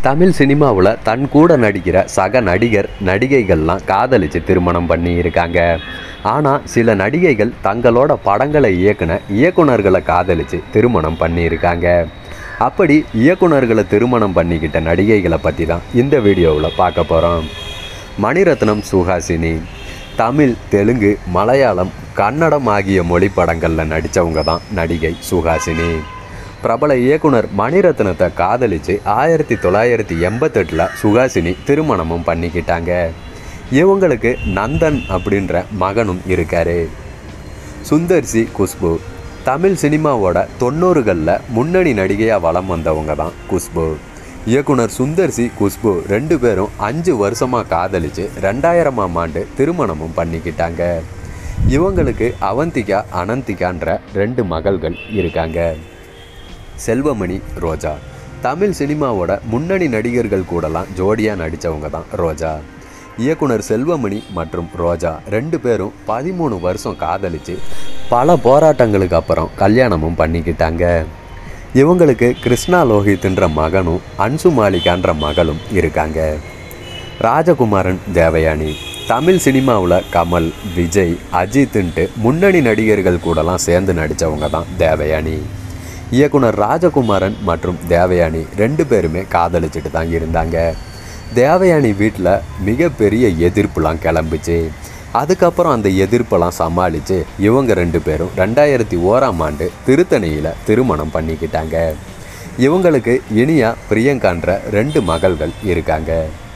தமிழ் சினிமாவில் தன் கூட நடிக்கிற சக நடிகர் நடிகைகள்லாம் காதலிச்சு திருமணம் பண்ணி இருக்காங்க ஆனால் சில நடிகைகள் தங்களோட படங்களை இயக்குன இயக்குனர்களை காதலிச்சு திருமணம் பண்ணியிருக்காங்க அப்படி இயக்குனர்களை திருமணம் பண்ணிக்கிட்ட நடிகைகளை பற்றி தான் இந்த வீடியோவில் பார்க்க போகிறோம் மணிரத்னம் சுஹாசினி தமிழ் தெலுங்கு மலையாளம் கன்னடம் ஆகிய மொழி படங்களில் நடித்தவங்க தான் நடிகை சுஹாசினி பிரபல இயக்குனர் மணிரத்னத்தை காதலிச்சு ஆயிரத்தி தொள்ளாயிரத்தி எண்பத்தெட்டில் சுஹாசினி திருமணமும் பண்ணிக்கிட்டாங்க இவங்களுக்கு நந்தன் அப்படின்ற மகனும் இருக்காரு சுந்தர்சி குஷ்பு தமிழ் சினிமாவோட தொண்ணூறுகளில் முன்னணி நடிகையாக வலம் வந்தவங்க தான் குஷ்பு இயக்குனர் சுந்தர்சி குஷ்பு ரெண்டு பேரும் அஞ்சு வருஷமாக காதலிச்சு ரெண்டாயிரமாம் ஆண்டு திருமணமும் பண்ணிக்கிட்டாங்க இவங்களுக்கு அவந்திகா அனந்திகான்ற ரெண்டு மகள்கள் இருக்காங்க செல்வமணி ரோஜா தமிழ் சினிமாவோட முன்னணி நடிகர்கள் கூடலாம் ஜோடியாக நடித்தவங்க தான் ரோஜா இயக்குனர் செல்வமணி மற்றும் ரோஜா ரெண்டு பேரும் பதிமூணு வருஷம் காதலிச்சு பல போராட்டங்களுக்கு அப்புறம் கல்யாணமும் பண்ணிக்கிட்டாங்க இவங்களுக்கு கிருஷ்ணா லோஹித்ன்ற மகனும் அன்சு மாலிகான்ற மகளும் இருக்காங்க ராஜகுமாரன் தேவயானி தமிழ் சினிமாவில் கமல் விஜய் அஜித்துன்ட்டு முன்னணி நடிகர்கள் கூடலாம் சேர்ந்து நடித்தவங்க தான் தேவயானி இயக்குனர் ராஜகுமாரன் மற்றும் தேவயானி ரெண்டு பேருமே காதலிச்சுட்டு தான் இருந்தாங்க தேவயானி வீட்டில் மிகப்பெரிய எதிர்ப்புலாம் கிளம்பிச்சு அதுக்கப்புறம் அந்த எதிர்ப்பெல்லாம் சமாளித்து இவங்க ரெண்டு பேரும் ரெண்டாயிரத்தி ஓராம் ஆண்டு திருத்தணியில் திருமணம் பண்ணிக்கிட்டாங்க இவங்களுக்கு இனியா பிரியங்கான்ற ரெண்டு மகள்கள் இருக்காங்க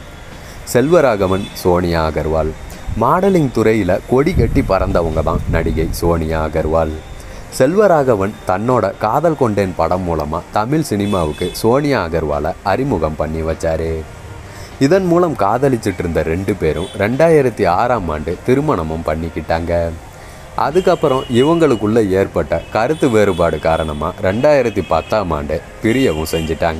செல்வராகவன் சோனியா அகர்வால் மாடலிங் துறையில் கொடி கட்டி பறந்தவங்க தான் நடிகை சோனியா அகர்வால் செல்வராகவன் தன்னோட காதல் கொண்டேன் படம் மூலமாக தமிழ் சினிமாவுக்கு சோனியா அகர்வாலை அறிமுகம் பண்ணி வச்சாரு இதன் மூலம் காதலிச்சிட்டு இருந்த ரெண்டு பேரும் ரெண்டாயிரத்தி ஆறாம் ஆண்டு திருமணமும் பண்ணிக்கிட்டாங்க அதுக்கப்புறம் இவங்களுக்குள்ள ஏற்பட்ட கருத்து வேறுபாடு காரணமாக ரெண்டாயிரத்தி பத்தாம் ஆண்டு பிரியவும் செஞ்சிட்டாங்க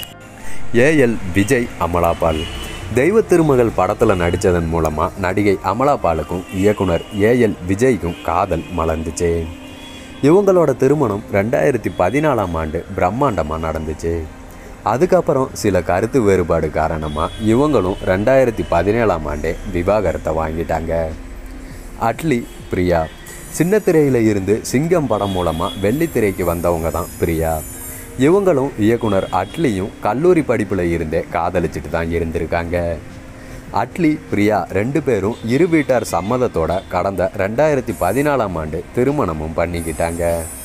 ஏஎல் விஜய் அமலாபால் தெய்வ திருமகள் படத்தில் நடித்ததன் மூலமாக நடிகை அமலாபாலுக்கும் இயக்குனர் ஏஎல் விஜய்க்கும் காதல் மலர்ந்துச்சு இவங்களோட திருமணம் ரெண்டாயிரத்தி பதினாலாம் ஆண்டு பிரம்மாண்டமாக நடந்துச்சு அதுக்கப்புறம் சில கருத்து வேறுபாடு காரணமாக இவங்களும் ரெண்டாயிரத்தி பதினேழாம் ஆண்டே விவாகரத்தை வாங்கிட்டாங்க அட்லி பிரியா சின்ன திரையில் இருந்து சிங்கம் படம் மூலமாக வெள்ளித்திரைக்கு வந்தவங்க தான் பிரியா இவங்களும் இயக்குனர் அட்லியும் கல்லூரி படிப்பில் இருந்தே காதலிச்சுட்டு தான் இருந்திருக்காங்க அட்லி பிரியா ரெண்டு பேரும் இரு வீட்டார் சம்மதத்தோட கடந்த ரெண்டாயிரத்தி பதினாலாம் ஆண்டு திருமணமும் பண்ணிக்கிட்டாங்க